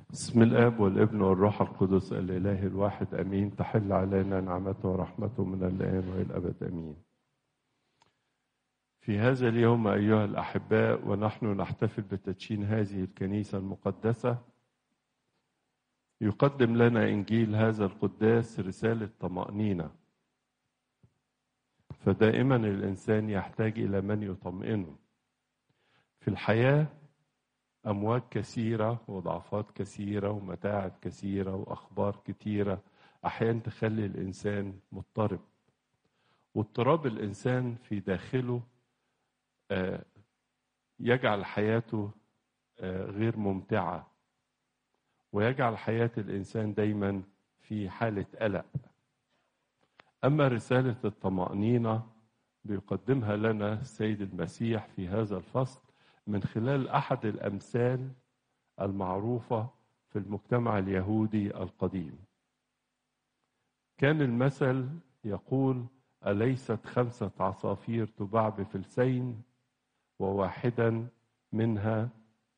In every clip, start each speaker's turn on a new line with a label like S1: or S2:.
S1: بسم الاب والابن والروح القدس الاله الواحد امين تحل علينا نعمته ورحمته من الان والى الابد امين في هذا اليوم ايها الاحباء ونحن نحتفل بتدشين هذه الكنيسه المقدسه يقدم لنا انجيل هذا القداس رساله طمانينه فدائما الانسان يحتاج الى من يطمئنه في الحياه امواج كثيره وضعفات كثيره ومتاعب كثيره واخبار كثيره احيانا تخلي الانسان مضطرب واضطراب الانسان في داخله يجعل حياته غير ممتعه ويجعل حياه الانسان دايما في حاله قلق اما رساله الطمانينه بيقدمها لنا السيد المسيح في هذا الفصل من خلال احد الامثال المعروفه في المجتمع اليهودي القديم كان المثل يقول اليست خمسه عصافير تباع بفلسين وواحدا منها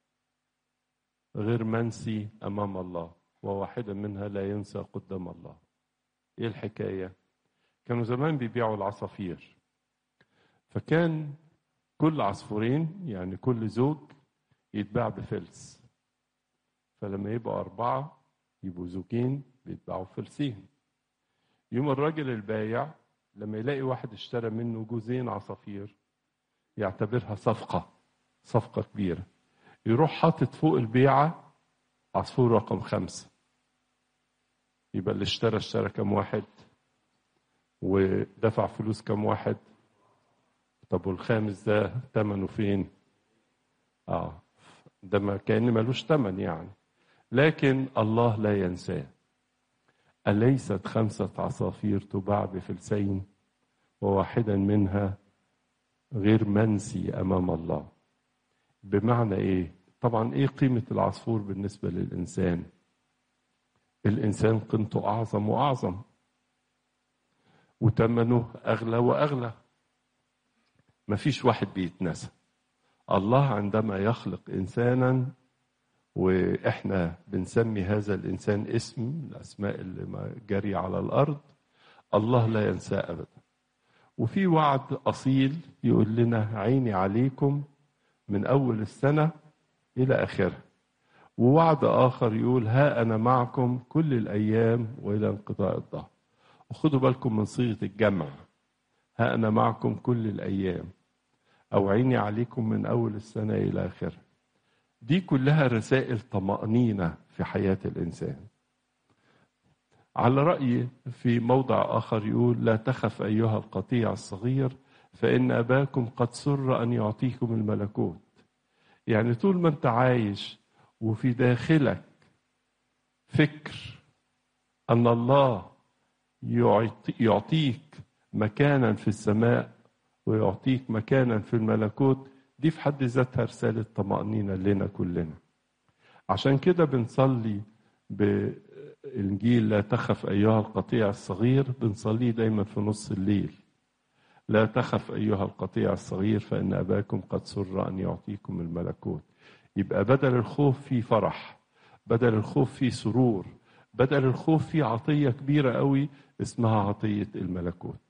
S1: غير منسي امام الله وواحدا منها لا ينسى قدام الله ايه الحكايه كانوا زمان بيبيعوا العصافير فكان كل عصفورين يعني كل زوج يتباع بفلس فلما يبقوا أربعة يبقوا زوجين بيتباعوا فلسين يوم الراجل البايع لما يلاقي واحد اشترى منه جوزين عصافير يعتبرها صفقة صفقة كبيرة يروح حاطط فوق البيعة عصفور رقم خمسة يبقى اللي اشترى اشترى كم واحد ودفع فلوس كم واحد طب والخامس ده ثمنه فين؟ اه ده ما كان ملوش ثمن يعني لكن الله لا ينساه أليست خمسة عصافير تباع بفلسين وواحدا منها غير منسي أمام الله بمعنى إيه؟ طبعا إيه قيمة العصفور بالنسبة للإنسان؟ الإنسان قيمته أعظم وأعظم وثمنه أغلى وأغلى ما فيش واحد بيتنسى الله عندما يخلق انسانا واحنا بنسمي هذا الانسان اسم الاسماء اللي جاريه على الارض الله لا ينساه ابدا وفي وعد اصيل يقول لنا عيني عليكم من اول السنه الى اخرها ووعد اخر يقول ها انا معكم كل الايام والى انقضاء الظهر وخدوا بالكم من صيغه الجمع ها انا معكم كل الايام أو عيني عليكم من أول السنة إلى آخرها دي كلها رسائل طمأنينة في حياة الإنسان على رأيي في موضع آخر يقول لا تخف أيها القطيع الصغير فإن أباكم قد سر أن يعطيكم الملكوت يعني طول ما أنت عايش وفي داخلك فكر أن الله يعطيك مكانا في السماء ويعطيك مكانا في الملكوت دي في حد ذاتها رسالة طمأنينة لنا كلنا عشان كده بنصلي بالإنجيل لا تخف أيها القطيع الصغير بنصليه دايما في نص الليل لا تخف أيها القطيع الصغير فإن أباكم قد سر أن يعطيكم الملكوت يبقى بدل الخوف في فرح بدل الخوف في سرور بدل الخوف في عطية كبيرة قوي اسمها عطية الملكوت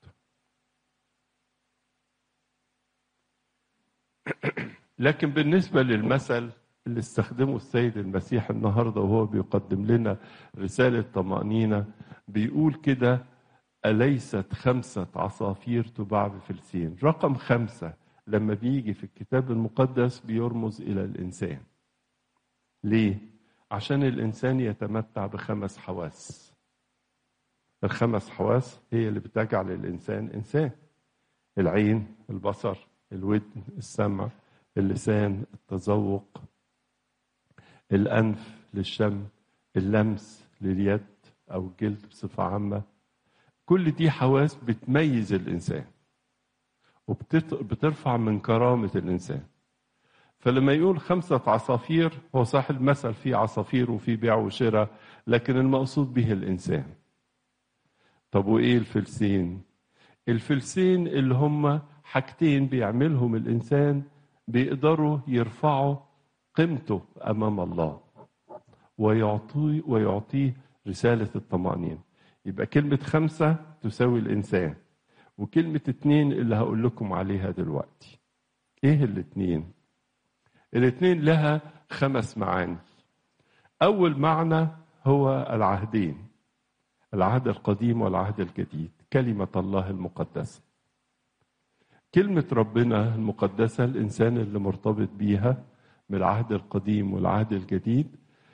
S1: لكن بالنسبة للمثل اللي استخدمه السيد المسيح النهاردة وهو بيقدم لنا رسالة طمأنينة بيقول كده أليست خمسة عصافير تباع بفلسين رقم خمسة لما بيجي في الكتاب المقدس بيرمز إلى الإنسان ليه؟ عشان الإنسان يتمتع بخمس حواس الخمس حواس هي اللي بتجعل الإنسان إنسان العين البصر الودن السمع اللسان التذوق الأنف للشم اللمس لليد أو الجلد بصفة عامة كل دي حواس بتميز الإنسان وبترفع من كرامة الإنسان فلما يقول خمسة عصافير هو صح المثل فيه عصافير وفيه بيع وشراء لكن المقصود به الإنسان طب وإيه الفلسين الفلسين اللي هم حاجتين بيعملهم الإنسان بيقدروا يرفعوا قيمته أمام الله ويعطيه ويعطيه رسالة الطمأنينة يبقى كلمة خمسة تساوي الإنسان وكلمة اتنين اللي هقول لكم عليها دلوقتي ايه الاتنين الاتنين لها خمس معاني أول معنى هو العهدين العهد القديم والعهد الجديد كلمة الله المقدسة كلمة ربنا المقدسة الإنسان اللي مرتبط بيها من العهد القديم والعهد الجديد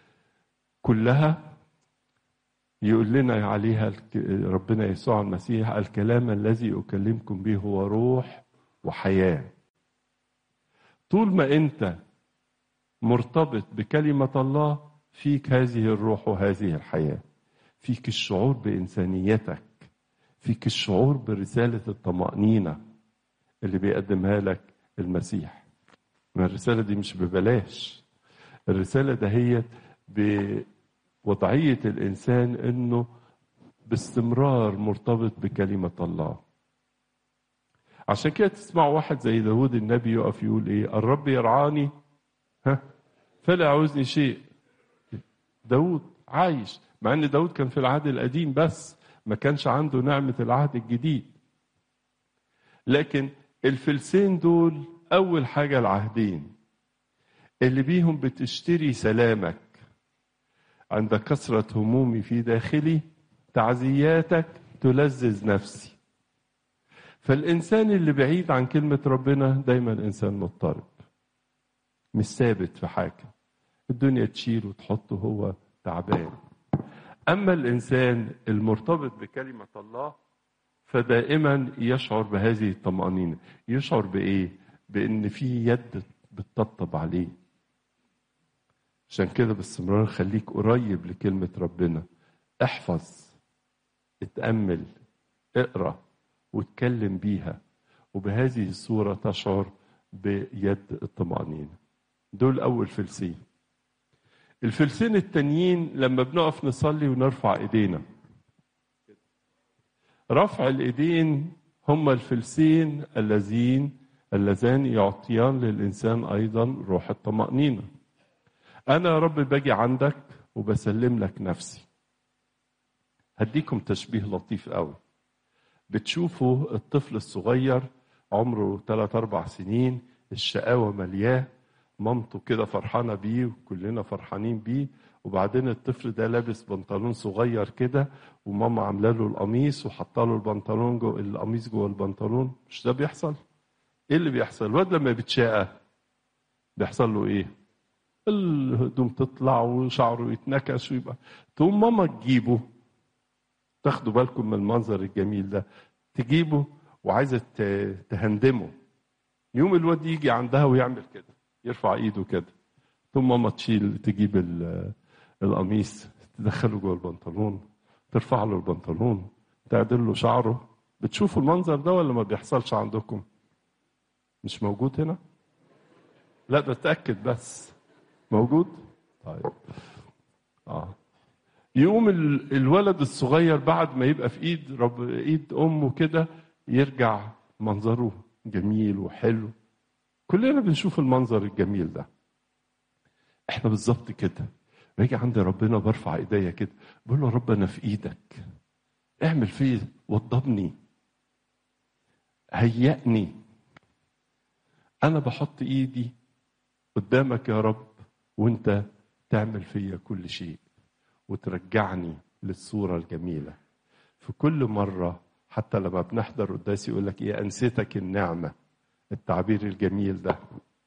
S1: كلها يقول لنا عليها ربنا يسوع المسيح الكلام الذي أكلمكم به هو روح وحياة طول ما أنت مرتبط بكلمة الله فيك هذه الروح وهذه الحياة فيك الشعور بإنسانيتك فيك الشعور برسالة الطمأنينة اللي بيقدمها لك المسيح ما الرسالة دي مش ببلاش الرسالة دهيت بوضعية الإنسان إنه باستمرار مرتبط بكلمة الله عشان كده تسمع واحد زي داود النبي يقف يقول ايه الرب يرعاني ها فلا يعوزني شيء داود عايش مع ان داود كان في العهد القديم بس ما كانش عنده نعمة العهد الجديد لكن الفلسين دول أول حاجة العهدين اللي بيهم بتشتري سلامك عند كثرة همومي في داخلي تعزياتك تلذذ نفسي فالإنسان اللي بعيد عن كلمة ربنا دايما إنسان مضطرب مش ثابت في حاجة الدنيا تشيل وتحطه هو تعبان أما الإنسان المرتبط بكلمة الله فدائما يشعر بهذه الطمأنينة يشعر بإيه؟ بإن في يد بتطبطب عليه عشان كده باستمرار خليك قريب لكلمة ربنا احفظ اتأمل اقرأ واتكلم بيها وبهذه الصورة تشعر بيد الطمأنينة دول أول فلسين الفلسين التانيين لما بنقف نصلي ونرفع ايدينا رفع الايدين هم الفلسين الذين اللذان يعطيان للانسان ايضا روح الطمانينه انا يا رب باجي عندك وبسلم لك نفسي هديكم تشبيه لطيف قوي بتشوفوا الطفل الصغير عمره 3 4 سنين الشقاوه ملياه مامته كده فرحانه بيه وكلنا فرحانين بيه وبعدين الطفل ده لابس بنطلون صغير كده وماما عامله له القميص وحاطه له البنطلون جو القميص جوه البنطلون مش ده بيحصل؟ ايه اللي بيحصل؟ الواد لما بيتشقى بيحصل له ايه؟ الهدوم تطلع وشعره يتنكش ويبقى تقوم ماما تجيبه تاخدوا بالكم من المنظر الجميل ده تجيبه وعايزه تهندمه يوم الواد يجي عندها ويعمل كده يرفع ايده كده ثم ماما تشيل تجيب القميص تدخله جوه البنطلون ترفع له البنطلون تعدل له شعره بتشوفوا المنظر ده ولا ما بيحصلش عندكم مش موجود هنا لا بتأكد بس موجود طيب اه يقوم الولد الصغير بعد ما يبقى في ايد رب ايد امه كده يرجع منظره جميل وحلو كلنا بنشوف المنظر الجميل ده احنا بالظبط كده باجي عند ربنا برفع ايديا كده بقول له رب انا في ايدك اعمل فيه وضبني هيئني انا بحط ايدي قدامك يا رب وانت تعمل فيا كل شيء وترجعني للصورة الجميلة في كل مرة حتى لما بنحضر قداسي يقول لك ايه انستك النعمه التعبير الجميل ده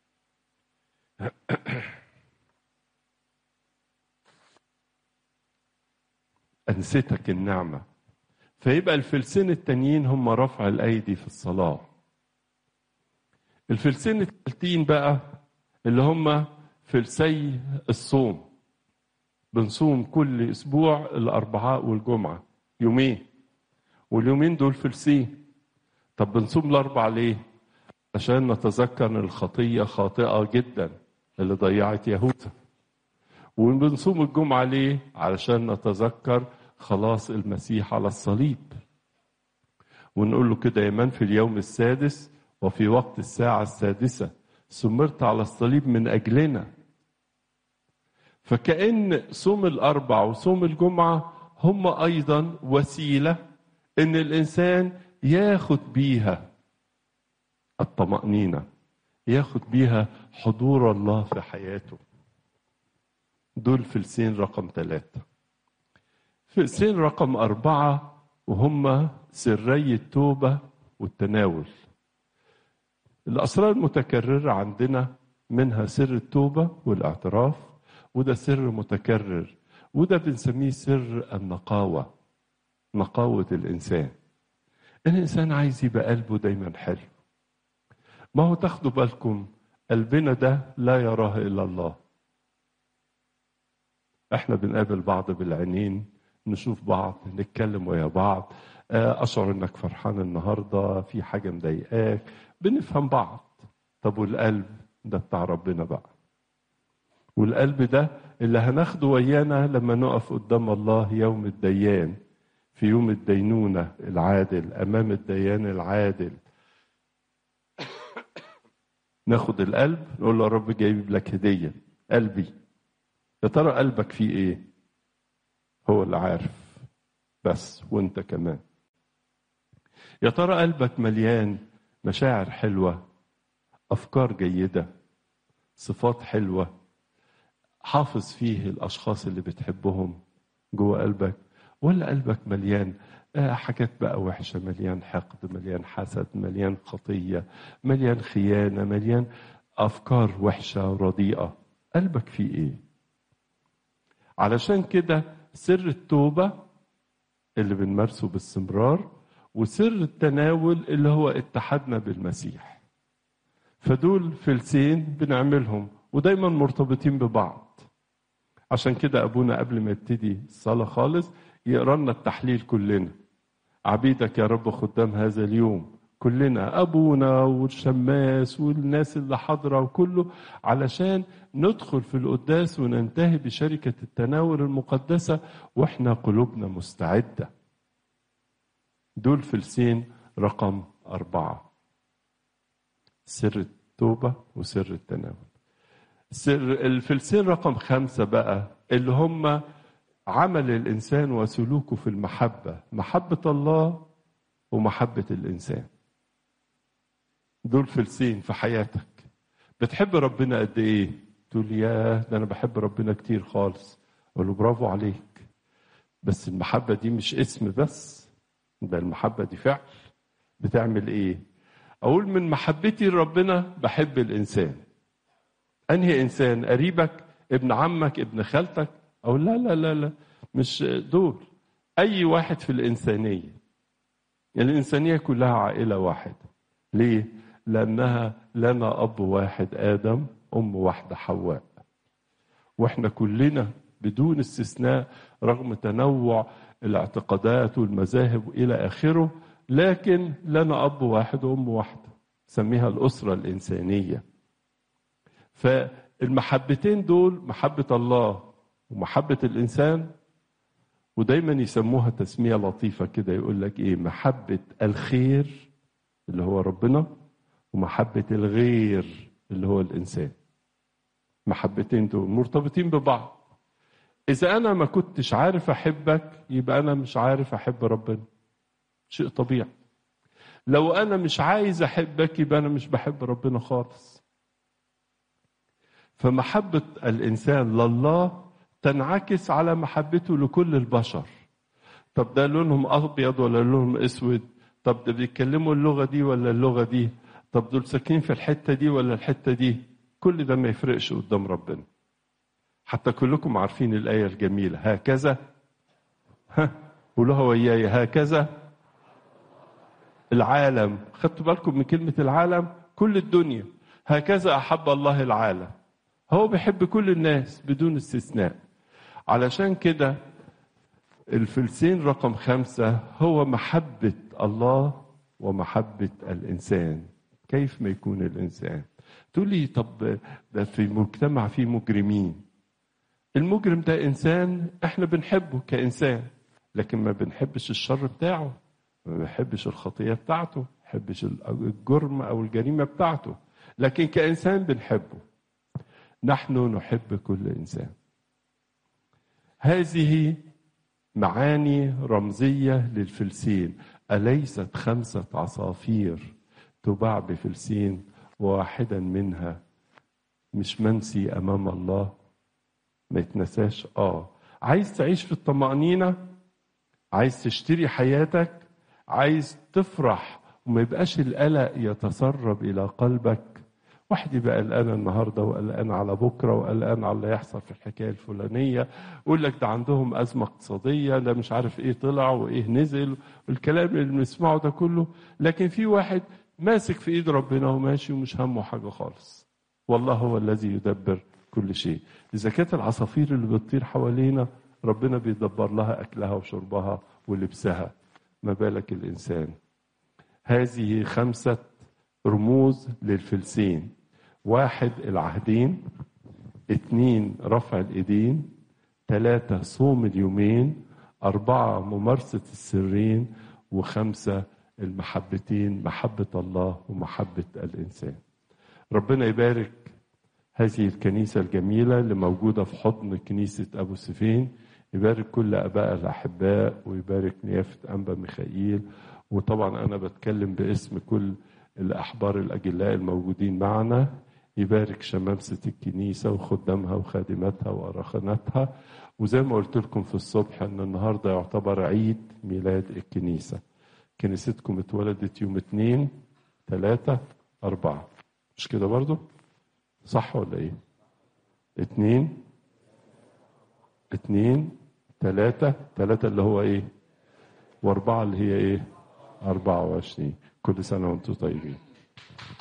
S1: أنستك النعمة فيبقى الفلسين التانيين هم رفع الأيدي في الصلاة الفلسين التالتين بقى اللي هم فلسي الصوم بنصوم كل أسبوع الأربعاء والجمعة يومين واليومين دول فلسين طب بنصوم الأربع ليه؟ عشان نتذكر ان الخطيه خاطئه جدا اللي ضيعت يهوذا وبنصوم الجمعه ليه علشان نتذكر خلاص المسيح على الصليب ونقول له كده يا من في اليوم السادس وفي وقت الساعه السادسه سمرت على الصليب من اجلنا فكأن صوم الأربع وصوم الجمعة هم أيضا وسيلة إن الإنسان ياخد بيها الطمأنينة ياخد بيها حضور الله في حياته دول فلسين رقم ثلاثة فلسين رقم أربعة وهم سري التوبة والتناول الأسرار المتكررة عندنا منها سر التوبة والاعتراف وده سر متكرر وده بنسميه سر النقاوة نقاوة الإنسان الإنسان عايز يبقى قلبه دايما حلو ما هو تاخدوا بالكم قلبنا ده لا يراه إلا الله احنا بنقابل بعض بالعينين نشوف بعض نتكلم ويا بعض اشعر انك فرحان النهارده في حاجه مضايقاك بنفهم بعض طب والقلب ده بتاع ربنا بقى والقلب ده اللي هناخده ويانا لما نقف قدام الله يوم الديان في يوم الدينونه العادل امام الديان العادل ناخد القلب نقول له يا رب جايب لك هديه قلبي يا ترى قلبك فيه ايه هو اللي عارف بس وانت كمان يا ترى قلبك مليان مشاعر حلوه افكار جيده صفات حلوه حافظ فيه الاشخاص اللي بتحبهم جوه قلبك ولا قلبك مليان آه حاجات بقى وحشه مليان حقد مليان حسد مليان خطيه مليان خيانه مليان افكار وحشه رديئه قلبك فيه ايه علشان كده سر التوبه اللي بنمارسه باستمرار وسر التناول اللي هو اتحادنا بالمسيح فدول فلسين بنعملهم ودايما مرتبطين ببعض عشان كده ابونا قبل ما يبتدي الصلاه خالص يقرا لنا التحليل كلنا عبيدك يا رب خدام هذا اليوم كلنا ابونا والشماس والناس اللي حاضره وكله علشان ندخل في القداس وننتهي بشركه التناول المقدسه واحنا قلوبنا مستعده دول فلسين رقم أربعة سر التوبة وسر التناول سر الفلسين رقم خمسة بقى اللي هم عمل الإنسان وسلوكه في المحبة محبة الله ومحبة الإنسان دول فلسين في حياتك بتحب ربنا قد إيه تقول يا ده أنا بحب ربنا كتير خالص أقول له برافو عليك بس المحبة دي مش اسم بس ده المحبة دي فعل بتعمل ايه اقول من محبتي لربنا بحب الانسان انهي انسان قريبك ابن عمك ابن خالتك او لا لا لا لا مش دول اي واحد في الانسانيه الانسانيه كلها عائله واحده ليه لانها لنا اب واحد ادم ام واحده حواء واحنا كلنا بدون استثناء رغم تنوع الاعتقادات والمذاهب الى اخره لكن لنا اب واحد وام واحده سميها الاسره الانسانيه فالمحبتين دول محبه الله ومحبه الانسان ودايما يسموها تسميه لطيفه كده يقول لك ايه محبه الخير اللي هو ربنا ومحبه الغير اللي هو الانسان محبتين دول مرتبطين ببعض إذا أنا ما كنتش عارف أحبك يبقى أنا مش عارف أحب ربنا شيء طبيعي لو أنا مش عايز أحبك يبقى أنا مش بحب ربنا خالص فمحبة الإنسان لله تنعكس على محبته لكل البشر طب ده لونهم أبيض ولا لونهم أسود طب ده بيتكلموا اللغة دي ولا اللغة دي طب دول ساكنين في الحتة دي ولا الحتة دي كل ده ما يفرقش قدام ربنا حتى كلكم عارفين الآية الجميلة هكذا ها قولوها وياي هكذا العالم خدتوا بالكم من كلمة العالم كل الدنيا هكذا أحب الله العالم هو بيحب كل الناس بدون استثناء علشان كده الفلسين رقم خمسة هو محبة الله ومحبة الإنسان كيف ما يكون الإنسان تقول لي طب ده في مجتمع فيه مجرمين المجرم ده انسان احنا بنحبه كانسان لكن ما بنحبش الشر بتاعه ما بنحبش الخطيه بتاعته ما بنحبش الجرم او الجريمه بتاعته لكن كانسان بنحبه نحن نحب كل انسان هذه معاني رمزية للفلسين أليست خمسة عصافير تباع بفلسين وواحدا منها مش منسي أمام الله ما يتنساش آه عايز تعيش في الطمأنينة عايز تشتري حياتك عايز تفرح وما يبقاش القلق يتسرب إلى قلبك واحد يبقى قلقان النهارده وقلقان على بكره وقلقان على اللي يحصل في الحكايه الفلانيه يقول لك ده عندهم ازمه اقتصاديه ده مش عارف ايه طلع وايه نزل والكلام اللي بنسمعه ده كله لكن في واحد ماسك في ايد ربنا وماشي ومش همه حاجه خالص والله هو الذي يدبر كل شيء اذا كانت العصافير اللي بتطير حوالينا ربنا بيدبر لها اكلها وشربها ولبسها ما بالك الانسان هذه خمسه رموز للفلسين واحد العهدين اتنين رفع الايدين ثلاثة صوم اليومين أربعة ممارسة السرين وخمسة المحبتين محبة الله ومحبة الإنسان ربنا يبارك هذه الكنيسة الجميلة اللي موجودة في حضن كنيسة أبو سفين يبارك كل أباء الأحباء ويبارك نيافة أنبا ميخائيل وطبعا أنا بتكلم باسم كل الأحبار الأجلاء الموجودين معنا يبارك شمامسة الكنيسة وخدامها وخادماتها وأرخناتها وزي ما قلت لكم في الصبح أن النهاردة يعتبر عيد ميلاد الكنيسة كنيستكم اتولدت يوم اتنين تلاتة أربعة مش كده برضو صح ولا ايه اتنين اتنين تلاتة تلاتة اللي هو ايه واربعة اللي هي ايه اربعة وعشرين كل سنة وانتم طيبين